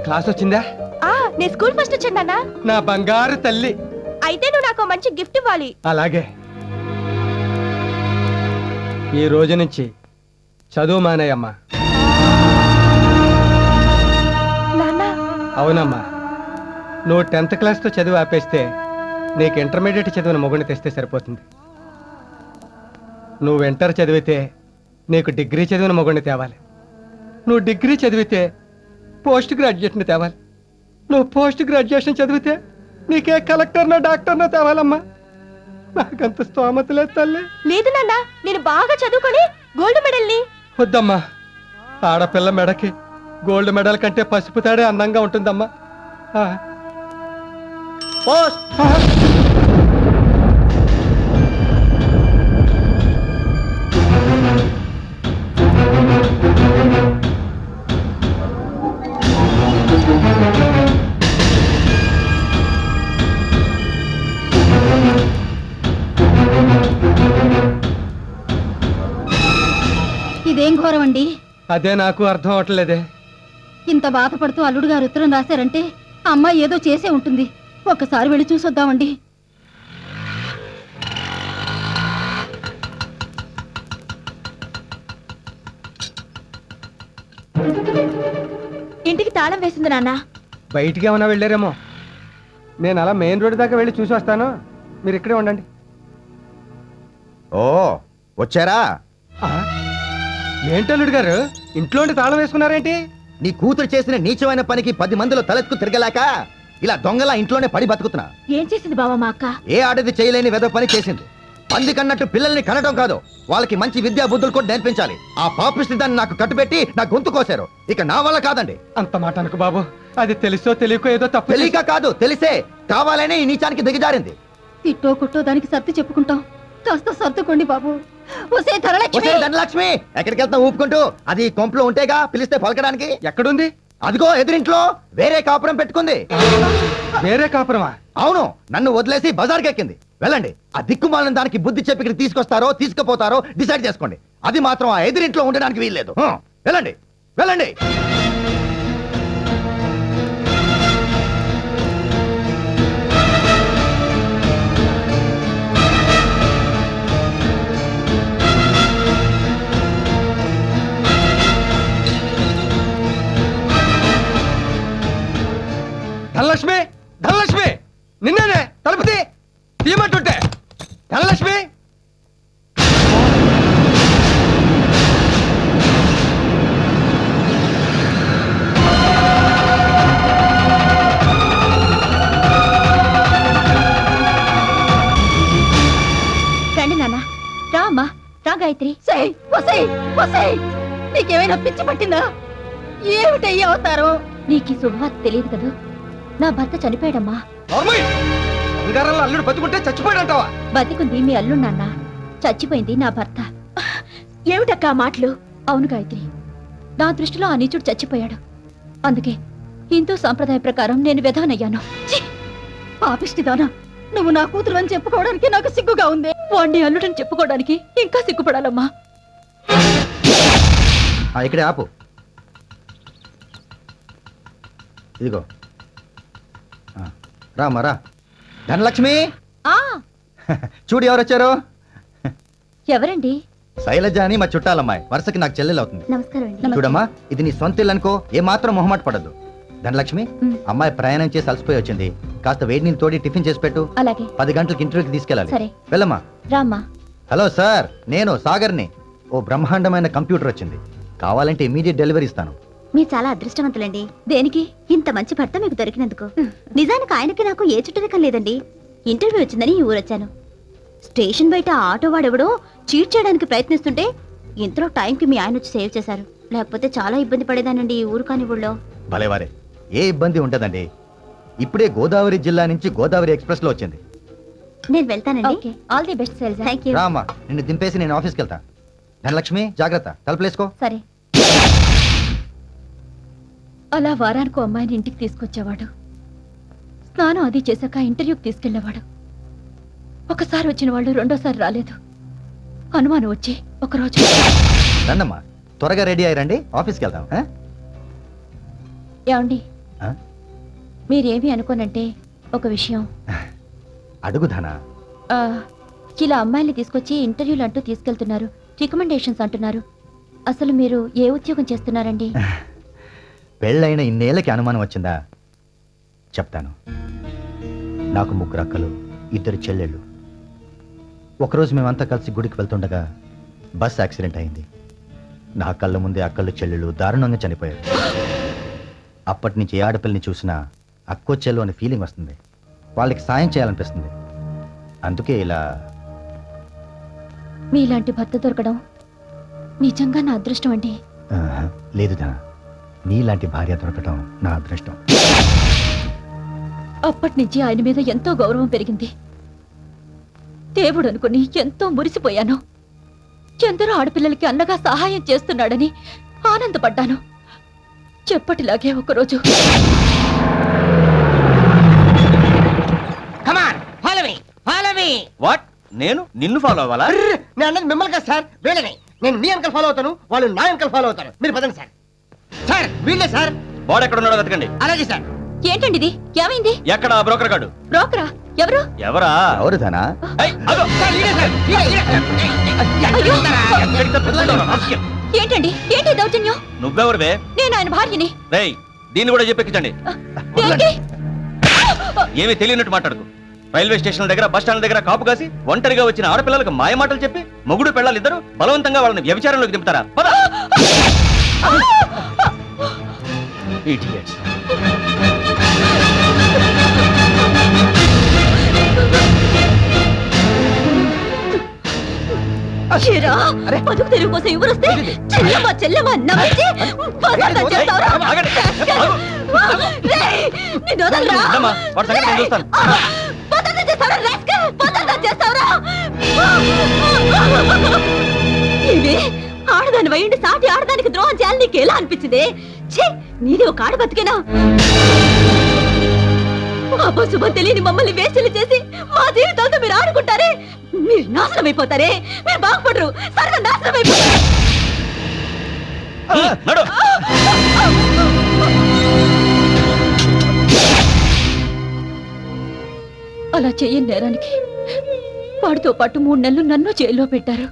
Class వచ్చిందా ఆ నేను స్కూల్ ఫస్ట్ వచ్చాను నాన్న నా బంగారు తల్లి అయితే నువ్వు నాకు మంచి గిఫ్ట్ ఇవ్వాలి అలాగే ఈ రోజు నుంచి చదువు మానేయమ్మా నాన్న అవునమ్మా నువ్వు టెన్త్ క్లాస్తో చదువు ఆపేస్తే నీకు ఇంటర్మీడియట్ చదివిన మొగుడిని తెస్తే సరిపోతుంది నువ్వు ఇంటర్ చదివితే నీకు డిగ్రీ చదివిన మొగుడిని తేవాలి నువ్వు డిగ్రీ చదివితే పోస్ట్ గ్రాడ్యుయేట్ని తేవాలి నువ్వు పోస్ట్ గ్రాడ్యుయేషన్ చదివితే నీకే కలెక్టర్నో డాక్టర్నో తేవాలమ్మా నాకంత స్తోమత లేదు తల్లి లేదు నాన్న నేను బాగా చదువుకొని గోల్డ్ మెడల్ ని వద్దమ్మా ఆడపిల్ల మెడకి గోల్డ్ మెడల్ కంటే పసుపు తాడే అందంగా ఉంటుందమ్మా ఆ. ఆ. ఇదేం ఘోరం అండి అదే నాకు అర్థం అవట్లేదే ఇంత బాధపడుతూ అల్లుడు గారు ఉత్తరం రాశారంటే ఆ అమ్మాయి ఏదో చేసే ఉంటుంది ఒక్కసారి వెళ్ళి చూసొద్దామండి ఇంటికి తాళం వేసింది నాన్న బయటికి ఏమైనా వెళ్ళారేమో నేను అలా మెయిన్ రోడ్ దాకా వెళ్ళి చూసి వస్తాను మీరు ఇక్కడే ఉండండి ఓ వచ్చారా ఆ? ఏంటల్లుడు గారు ఇంట్లో ఉండి తాళం వేసుకున్నారేంటి నీ కూతురు చేసిన నీచమైన పనికి పది మందిలో తలెత్తుకు తిరగలేక ఇలా దొంగలా ఇంట్లోనే పడి బతుకుతున్నా ఏం చేసింది బావా మా అక్క ఏ ఆడది చేయలేని వెద పని చేసింది పంది కన్నట్టు పిల్లల్ని కనడం కాదు వాళ్ళకి మంచి విద్యా బుద్ధులు కూడా నేర్పించాలి ఆ పాపిష్టి దాన్ని నాకు కట్టుబెట్టి నా గొంతు కోసారు ఇక నా వల్ల కాదండి అంత మాట అనుకు బాబు అది తెలుసో తెలియకో ఏదో తప్పు చేసి- తెలియక కాదు తెలిసే కావాలనే ఈ నీచానికి దిగజారింది తిట్టో కుట్టో దానికి సర్ది చెప్పుకుంటాం కాస్త సర్దుకోండి బాబు ఒసే ధరలక్ష్మి వచ్చే ధనలక్ష్మి ఎక్కడికి వెళ్తా ఊపుకుంటూ అది ఈ కొంపలో ఉంటేగా పిలిస్తే పలకడానికి ఎక్కడుంది అదిగో ఎదురింట్లో వేరే కాపురం పెట్టుకుంది వేరే కాపురమా అవును నన్ను వదిలేసి బజార్కి ఎక్కింది వెళ్ళండి ఆ దిక్కుమాలిన దానికి బుద్ధి చెప్పి ఇక్కడ తీసుకొస్తారో తీసుకుపోతారో డిసైడ్ చేసుకోండి అది మాత్రం ఆ ఎదురింట్లో ఉండడానికి వీల్లేదు హ, వెళ్ళండి వెళ్ళండి ధనలక్ష్మి ధనలక్ష్మి నిన్నేనే తలుపుతి తీయమంటుంటే ధనలక్ష్మి రండి నాన్న రా అమ్మా రా గాయత్రి ఒసేయ్, ఒసేయ్, ఒసేయ్! నీకేమైనా పిచ్చి పట్టిందా ఏమిటయ్యి అవుతారు నీకు ఈ శుభవార్త తెలియదు కదూ నా భర్త చనిపోయాడమ్మా నార్మల్ బంగారంలో అల్లుడు బతుకుంటే చచ్చిపోయాడంటావా బతికుంది మీ అల్లు నాన్న చచ్చిపోయింది నా భర్త ఏమిటక్క ఆ మాటలు అవును గాయత్రి నా దృష్టిలో ఆ నీచుడు చచ్చిపోయాడు అందుకే హిందూ సాంప్రదాయ ప్రకారం నేను విధానయ్యాను పాపిష్టిదానా నువ్వు నా కూతురు అని చెప్పుకోవడానికి నాకు సిగ్గుగా ఉంది వాణ్ణి అల్లుడని చెప్పుకోవడానికి ఇంకా సిగ్గుపడాలమ్మా ఆ, ఇక్కడే ఆపు ఇదిగో ఆ, రామ్మా రా ధనలక్ష్మి ఆ చూడు ఎవరు వచ్చారు ఎవరండి శైలజ అని మా చుట్టాలమ్మాయి వరుసకి నాకు చెల్లెలు అవుతుంది నమస్కారం అండి చూడమ్మా ఇది నీ సొంత ఇల్లు అనుకో ఏమాత్రం మొహమాట పడద్దు ధనలక్ష్మి మ్. అమ్మాయి ప్రయాణం చేసి అలసిపోయి వచ్చింది కాస్త వేడి నీళ్ళు తోడి టిఫిన్ చేసి పెట్టు అలాగే పది గంటలకు ఇంటర్వ్యూకి తీసుకెళ్ళాలి సరే. వెళ్ళమ్మా రామ్మా హలో సార్ నేను సాగర్ని ఓ బ్రహ్మాండమైన కంప్యూటర్ వచ్చింది కావాలంటే ఇమీడియట్ డెలివరీ ఇస్తాను మీరు చాలా అదృష్టవంతులండి దేనికి ఇంత మంచి భర్త మీకు దొరికినందుకు నిజానికి ఆయనకి నాకు ఏ చుట్టరికం లేదండి ఇంటర్వ్యూ వచ్చిందని ఈ ఊరొచ్చాను స్టేషన్ బయట ఆ ఆటో వాడెవడో చీట్ చేయడానికి ప్రయత్నిస్తుంటే ఇంతలో టైంకి మీ ఆయన వచ్చి సేవ్ చేశారు లేకపోతే చాలా ఇబ్బంది పడేదానండి ఈ ఊరు కాని ఊళ్ళో భలేవారే ఏ ఇబ్బంది ఉండదండి ఇప్పుడే గోదావరి జిల్లా నుంచి గోదావరి ఎక్స్ప్రెస్ లో వచ్చింది నేను వెళ్తానండి ఆల్ ది బెస్ట్ సెల్స్ థ్యాంక్ యూ రామ్మా నిన్ను దింపేసి నేను ఆఫీస్కి వెళ్తా ధనలక్ష్మి జాగ్రత్త తలుపులేసుకో సరే అలా వారానికి అమ్మాయిని ఇంటికి తీసుకొచ్చేవాడు స్నానం అది చేశాక ఇంటర్వ్యూకి తీసుకెళ్లేవాడు ఒకసారి వచ్చిన వాళ్ళు రెండోసారి రాలేదు అనుమానం వచ్చి ఒకరోజు రండమ్మా త్వరగా రెడీ అయ్యారండి ఆఫీస్కి వెళ్దాం ఆ? ఏమండి ఆ? మీరేమీ అనుకోనంటే ఒక విషయం అడుగు ధన ఆ, ఇలా అమ్మాయిల్ని తీసుకొచ్చి ఇంటర్వ్యూలు అంటూ తీసుకెళ్తున్నారు రికమెండేషన్స్ అంటున్నారు అసలు మీరు ఏ ఉద్యోగం చేస్తున్నారండి పెళ్ళైన ఇన్నేళ్ళకి అనుమానం వచ్చిందా చెప్తాను నాకు ముగ్గురు అక్కలు ఇద్దరు చెల్లెళ్ళు ఒకరోజు మేమంతా కలిసి గుడికి వెళ్తుండగా బస్ యాక్సిడెంట్ అయింది నా కళ్ళ ముందే అక్కలు చెల్లెళ్ళు దారుణంగా చనిపోయారు అప్పటి నుంచి ఏ ఆడపిల్లని చూసినా అక్కో చెల్లు అనే ఫీలింగ్ వస్తుంది వాళ్ళకి సాయం చేయాలనిపిస్తుంది అందుకే ఇలా మీలాంటి భర్త దొరకడం నిజంగా నా అదృష్టం అండి ఆహా, లేదు ధన నీలాంటి భార్య దొరకటం నా అదృష్టం అప్పటి నుంచి ఆయన మీద ఎంతో గౌరవం పెరిగింది దేవుడు అనుకుని ఎంతో మురిసిపోయాను ఎందరో ఆడపిల్లలకి అన్నగా సహాయం చేస్తున్నాడని ఆనందపడ్డాను చెప్పటిలాగే ఒకరోజు come on follow me follow me what నేను నిన్ను ఫాలో అవ్వాలా నేను అన్నది మిమ్మల్ని కదా సార్ వీళ్ళని నేను మీ అంకల్ ఫాలో అవుతాను వాళ్ళు నా అంకల్ ఫాలో అవుతారు మీరు పదండి సార్ సార్ వీళ్ళే సార్ బాడీ ఎక్కడ ఉన్నాడో వెతకండి అలాగే సార్ ఏంటండి ఇది ఏమైంది ఎక్కడ ఆ బ్రోకర్ గాడు బ్రోకరా ఎవరు ఎవరా ఎవరు ధన ఏయ్, అగో! సార్ ఈడే సార్ ఈడే, ఈడే. అయ్యో! ఎక్కడికి తప్పించుకుంటావు? రాస్కెల్. ఏంటండి ఏంటి ఈ దౌర్జన్యం నువ్వెవరివే నేను ఆయన భార్యని రేయ్ దీన్ని కూడా చెప్పెక్కించండి దేనికి ఏమీ తెలియనట్టు మాట్లాడుకు రైల్వే స్టేషన్ దగ్గర బస్ స్టాండ్ దగ్గర కాపు కాసి ఒంటరిగా వచ్చిన ఆడపిల్లలకు మాయ మాటలు చెప్పి మొగుడు పెళ్ళాలి ఇద్దరు బలవంతంగా వాళ్ళని వ్యభిచారంలోకి దింపుతారా పద Idiots. ఏరా, బతుకు తెరువు కోసం ఎవరొస్తే చెల్లమ్మ చెల్లమ్మ నవ్వించి బజార్లో చేస్తావురా? ఆగండి. ఆగు. రేయ్, నిన్ను వదలరా? ఉండమ్మా, వాడి సంగతి నేను చూస్తాను. ఆ, బజార్లో చేస్తావురా, rascal? బజార్లో చేస్తావురా? ఇవి ఆడదాని వయండి సాటి ఆడదానికి ద్రోహం చేయాలని నీకు ఎలా అనిపించింది ఛీ నీది ఒక ఆడ బతికేనా అపశుభం తెలియని మమ్మల్ని వేస్టలు చేసి మా జీవితాలతో మీరు ఆడుకుంటారే మీరు నాశనం అయిపోతారే మీరు బాగుపడరు సర్వ నాశనం అయిపోతారు హ్మ్, నడు అలా చెయ్యని నేరానికి వాడితో పాటు మూడు నెలలు నన్ను జైల్లో పెట్టారు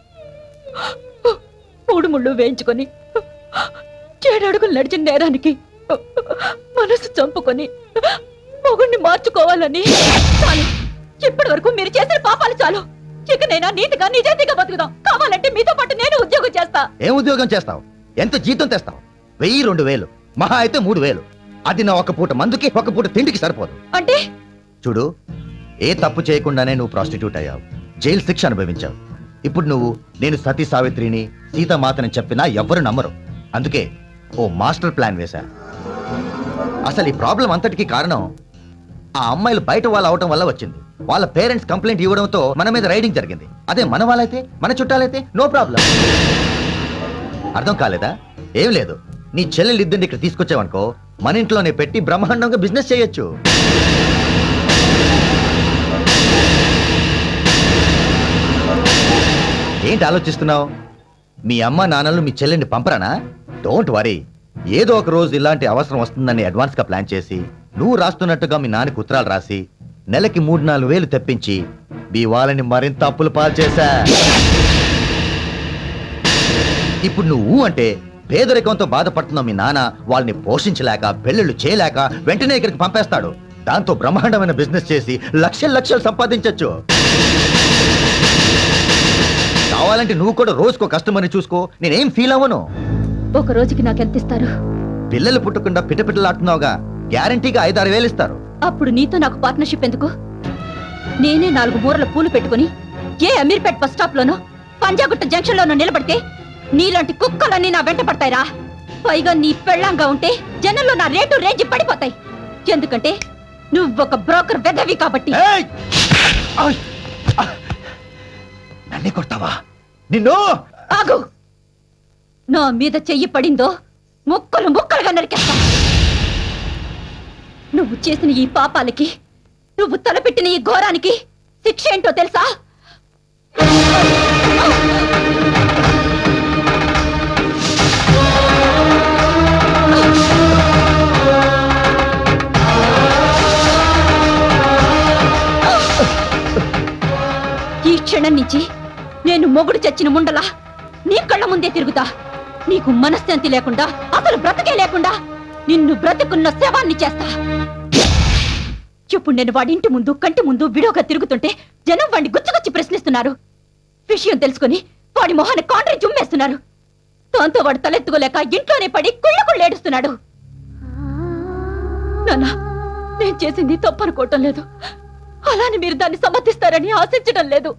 మూడు ముళ్ళు వేయించుకొని ఏడు అడుగులు నడిచిన నేరానికి మనసు చంపుకొని మొగుణ్ణి మార్చుకోవాలని చాలు ఇప్పటి వరకు మీరు చేసిన పాపాలు చాలు ఇకనైనా నీతిగా నిజాయితీగా బతుకుదాం కావాలంటే మీతో పాటు నేను ఉద్యోగం చేస్తా ఏం ఉద్యోగం చేస్తావు ఎంత జీతం తెస్తావు వెయ్యి రెండు వేలు మహా అయితే మూడు వేలు అది నా ఒక పూట మందుకి ఒక పూట తిండికి సరిపోదు అంటే చూడు ఏ తప్పు చేయకుండానే నువ్వు ప్రాస్టిట్యూట్ అయ్యావు జైలు శిక్ష అనుభవించావు ఇప్పుడు నువ్వు నేను సతీ సావిత్రిని సీతామాతని చెప్పినా ఎవ్వరు నమ్మరు అందుకే ఓ మాస్టర్ ప్లాన్ వేశా అసలు ఈ ప్రాబ్లం అంతటికి కారణం ఆ అమ్మాయిలు బయట వాళ్ళు అవటం వల్ల వచ్చింది వాళ్ళ పేరెంట్స్ కంప్లైంట్ ఇవ్వడంతో మన మీద రైడింగ్ జరిగింది అదే మన వాళ్ళైతే మన చుట్టాలైతే నో ప్రాబ్లం అర్థం కాలేదా ఏం లేదు నీ చెల్లెలు ఇద్దరిని ఇక్కడ తీసుకొచ్చావనుకో మన ఇంట్లోనే పెట్టి బ్రహ్మాండంగా బిజినెస్ చేయొచ్చు ఏంటి ఆలోచిస్తున్నావు మీ అమ్మ నాన్నలు మీ చెల్లెని పంపరానా డోంట్ వరీ ఏదో ఒక రోజు ఇలాంటి అవసరం వస్తుందని అడ్వాన్స్ గా ప్లాన్ చేసి నువ్వు రాస్తున్నట్టుగా మీ నాన్నకి ఉత్తరాలు రాసి నెలకి మూడు నాలుగు వేలు తెప్పించి మీ వాళ్ళని మరింత అప్పులు పాలు చేశా ఇప్పుడు నువ్వు అంటే పేదరికంతో బాధపడుతున్న మీ నాన్న వాళ్ళని పోషించలేక పెళ్ళిళ్ళు చేయలేక వెంటనే ఇక్కడికి పంపేస్తాడు దాంతో బ్రహ్మాండమైన బిజినెస్ చేసి లక్షలు లక్షలు సంపాదించొచ్చు కావాలంటే నువ్వు కూడా రోజుకో కస్టమర్ని చూసుకో నేనేం ఫీల్ అవ్వను ఒక రోజుకి నాకు ఎంత ఇస్తారు పిల్లలు పుట్టకుండా పిట్టపిట్టలాడుతున్నావుగా గ్యారంటీగా ఐదారు వేలు ఇస్తారు అప్పుడు నీతో నాకు పార్ట్నర్షిప్ ఎందుకు నేనే నాలుగు మూరల పూలు పెట్టుకుని ఏ అమీర్పేట్ బస్ స్టాప్ లోనో పంజాగుట్ట జంక్షన్ లోనో నిలబడితే నీలాంటి కుక్కలన్నీ నా వెంట పడతాయిరా పైగా నీ పెళ్ళంగా ఉంటే జనంలో నా రేటు రేంజ్ పడిపోతాయి ఎందుకంటే నువ్వొక బ్రోకర్ వెదవి కాబట్టి ఏయ్! ఆయ్! ఆ! నన్నే కొడతావా నిన్ను ఆగు నా మీద చెయ్యి పడిందో ముక్కలు ముక్కలుగా నరికేస్తా నువ్వు చేసిన ఈ పాపాలకి నువ్వు తలపెట్టిన ఈ ఘోరానికి శిక్ష ఏంటో తెలుసా నేను మొగుడు చచ్చిన ముండలా నీ కళ్ళ ముందే తిరుగుతా నీకు మనశ్శాంతి లేకుండా అసలు బ్రతకే లేకుండా నిన్ను బ్రతుకున్న శవాన్ని చేస్తా ఇప్పుడు నేను వాడి ఇంటి ముందు కంటి ముందు విడోగా తిరుగుతుంటే జనం వాడిని గుచ్చగుచ్చి ప్రశ్నిస్తున్నారు విషయం తెలుసుకుని వాడి మొహాన్ని కాండ్రి జుమ్మేస్తున్నారు దాంతో వాడు తలెత్తుకోలేక ఇంట్లోనే పడి కుళ్ళ కుళ్ళేడుస్తున్నాడు నాన్న నేను చేసింది తప్పనుకోవటం లేదు అలానే మీరు దాన్ని సమర్థిస్తారని ఆశించడం లేదు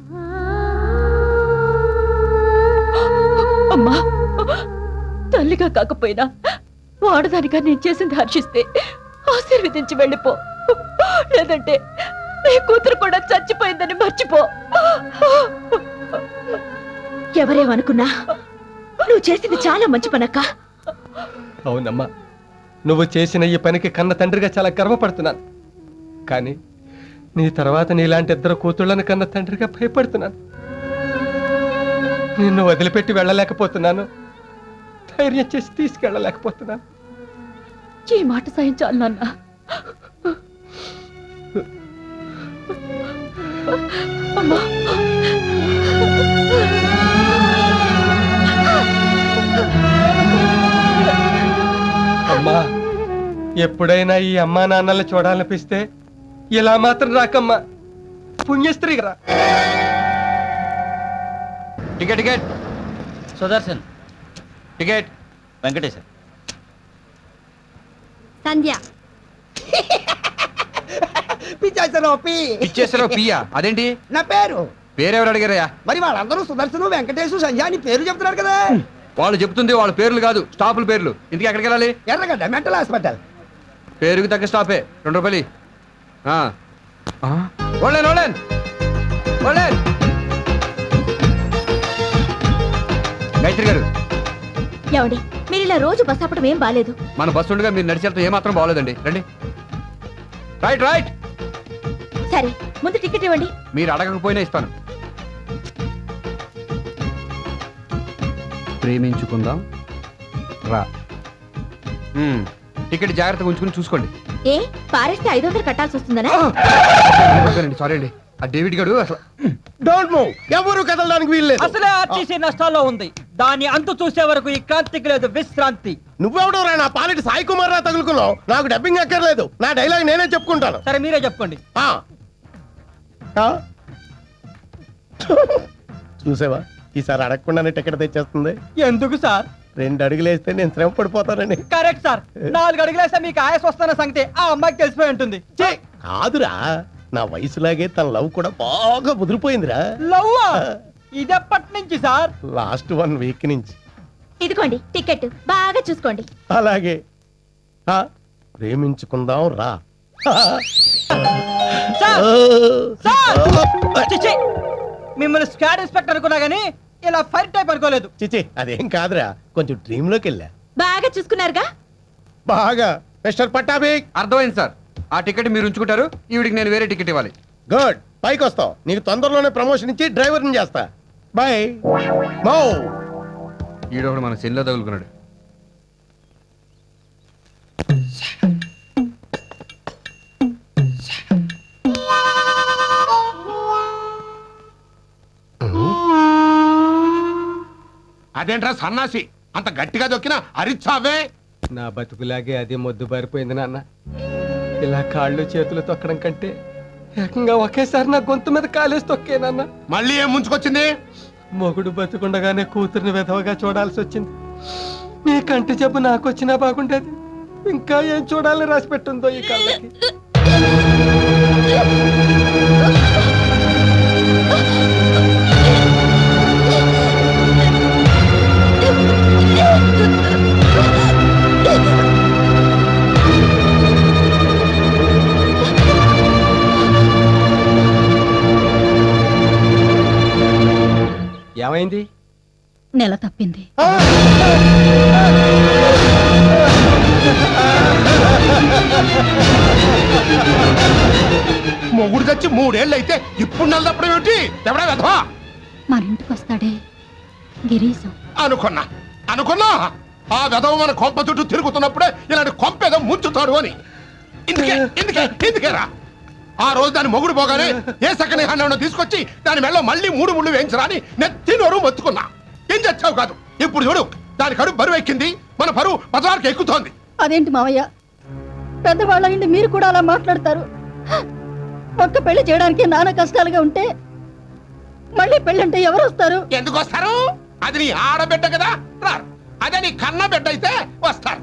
అమ్మా తల్లిగా కాకపోయినా వాడదానిగా నేను చేసింది హర్షిస్తే ఆశీర్వదించి వెళ్ళిపో లేదంటే నీ కూతురు కూడా చచ్చిపోయిందని మర్చిపో ఎవరేమనుకున్నా నువ్వు చేసింది చాలా మంచి పనక్క అవునమ్మా నువ్వు చేసిన ఈ పనికి కన్న తండ్రిగా చాలా గర్వపడుతున్నాను కానీ నీ తర్వాత నీలాంటి ఇద్దరు కూతుళ్ళని కన్న తండ్రిగా భయపడుతున్నాను నిన్ను వదిలిపెట్టి వెళ్ళలేకపోతున్నాను ధైర్యం చేసి తీసుకెళ్ళలేకపోతున్నాను ఈ మాట సాయం చాలు నాన్న అమ్మా అమ్మా ఎప్పుడైనా ఈ అమ్మా నాన్నల్ని చూడాలనిపిస్తే ఇలా మాత్రం రాకమ్మా పుణ్యస్త్రీ రా ticket ticket Sudarshan ticket Venkateshwar Sandhya పిచ్చేసారు పి ఇచ్చేసారో పియ్యా అదేంటి నా పేరు పేరెవరు అడిగారయ్యా మరి వాళ్ళందరూ సుదర్శను వెంకటేశు సంజయ్ అని పేరు చెప్తున్నారు కదా వాళ్ళు చెప్తుంది వాళ్ళ పేర్లు కాదు స్టాపుల పేర్లు ఇంటికి ఎక్కడికి వెళ్ళాలి ఎర్రగడ్డ మెంటల్ హాస్పిటల్ పేరుకి తగ్గ స్టాపే రెండు రూపాయలు ఇయ్యి. ఆ. ఆ. ఓన్లైన్ ఓన్లైన్ ఓన్లైన్ గాయత్రి గారు ఏమండి మీరు ఇలా రోజు బస్ ఆపడం ఏం బాలేదు మన బస్సు ఉండగా మీరు నడిచి వెళ్తే ఏమాత్రం బాగోలేదండి రండి రైట్ రైట్ సరే ముందు టికెట్ ఇవ్వండి మీరు అడగకపోయినా ఇస్తాను ప్రేమించుకుందాం రా మ్మ్. టికెట్ జాగ్రత్తగా ఉంచుకుని చూసుకోండి ఏ పారేస్తే ఐదు వందలు కట్టాల్సి వస్తుందనా సారీ అండి ఆ డేవిడ్ గారు అసలు డోంట్ మూవ్ ఎవరు కదలడానికి వీల్లేదు అసలే ఆర్టీసీ నష్టాల్లో ఉంది దాని అంతు చూసే వరకు ఈ క్రాంతికి లేదు విశ్రాంతి నువ్వెవడో రా నా పాలిటి సాయి కుమార్ రా తగులుకున్నావు నాకు డబ్బింగ్ అక్కర్లేదు నా డైలాగ్ నేనే చెప్పుకుంటాను సరే మీరే చెప్పుకోండి ఆ. ఆ? చూసావా ఈసారి అడగకుండానే టికెట్ తెచ్చేస్తుంది ఎందుకు సార్ రెండు అడుగులు వేస్తే నేను శ్రమ పడిపోతానని కరెక్ట్ సార్ నాలుగు అడుగులేస్తే మీకు ఆయాస్ వస్తున్న సంగతి ఆ అమ్మాయికి తెలిసిపోయి ఉంటుంది ఛీ, కాదురా నా వయసులాగే తన లవ్ కూడా బాగా ముదిరిపోయిందిరా లవ్వా ఇదెప్పటి నుంచి సార్ లాస్ట్ వన్ వీక్ నుంచి ఇదిగోండి టికెట్ బాగా చూసుకోండి అలాగే ఆ, ప్రేమించుకుందాం రా సార్ సార్ చిచి మిమ్మల్ని స్క్వాడ్ ఇన్స్పెక్టర్ అనుకున్నా గానీ ఇలా ఫైర్ టైప్ అనుకోలేదు చిచి అదేం కాదురా కొంచెం డ్రీమ్ లోకి వెళ్ళా బాగా చూసుకున్నారుగా బాగా మిస్టర్ పట్టాభిక్ అర్థమైంది సార్ ఆ టికెట్ మీరు ఉంచుకుంటారు ఈవిడికి నేను వేరే టికెట్ ఇవ్వాలి గుడ్ పైకి వస్తావు నీకు తొందరలోనే ప్రమోషన్ ఇచ్చి డ్రైవర్ని చేస్తా బాయ్ మౌ ఈడొకడు మన సెల్లో తగులుకున్నాడు అదేంట్రా సన్నాసి అంత గట్టిగా దొక్కినా అరిచావే నా బతుకులాగే అది మొద్దు బారిపోయింది నాన్న ఇలా కాళ్ళు చేతులు తొక్కడం కంటే ఏకంగా ఒకేసారి నా గొంతు మీద కాలేసి తొక్కేనన్న మళ్ళీ ఏం ముంచుకొచ్చింది మొగుడు బతుకుండగానే కూతుర్ని విధవగా చూడాల్సి వచ్చింది నీ కంటి జబ్బు నాకు వచ్చినా బాగుండేది ఇంకా ఏం చూడాలని రాసి పెట్టుందో ఈ కళ్ళకి ఏమైంది నెల తప్పింది మొగుడు తెచ్చి మూడేళ్ళు అయితే ఇప్పుడు నెలదప్పుడు ఏమిటి ఎవడా వెధవా మన ఇంటికి వస్తాడే గిరీశం అనుకున్నా అనుకున్నా ఆ వెధవ మన కొంప చుట్టూ తిరుగుతున్నప్పుడే ఇలాంటి కొంప ఏదో ముంచుతాడు అని ఇందుకే ఇందుకే ఇందుకేరా ఆ రోజు దాని మొగుడు పోగానే ఏ సకని హన్న తీసుకొచ్చి దాని మెళ్ళ మళ్ళీ మూడు ముళ్ళు వేయించరా అని నెత్తి నోరు మొత్తుకున్నా ఏం చచ్చావు కాదు ఇప్పుడు చూడు దాని కడుపు బరువు ఎక్కింది మన బరువు పదవారికి ఎక్కుతోంది అదేంటి మావయ్య పెద్దవాళ్ళ ఇంటి మీరు కూడా అలా మాట్లాడతారు ఒక్క పెళ్లి చేయడానికి నానా కష్టాలుగా ఉంటే మళ్ళీ పెళ్ళంటే ఎవరు వస్తారు ఎందుకు వస్తారు అది నీ ఆడబిడ్డ కదా రారు అదే నీ కన్న బిడ్డ అయితే వస్తారు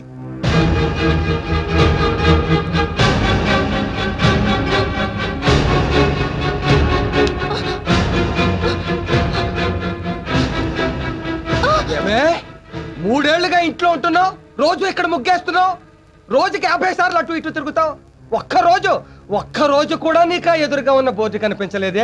ఏమే మూడేళ్లుగా ఇంట్లో ఉంటున్నావు రోజు ఇక్కడ ముగ్గేస్తున్నావు రోజుకి యాభై సార్లు అటు ఇటు తిరుగుతావు ఒక్క రోజు ఒక్క రోజు కూడా నీకు ఆ ఎదురుగా ఉన్న బోర్డు కనిపించలేదే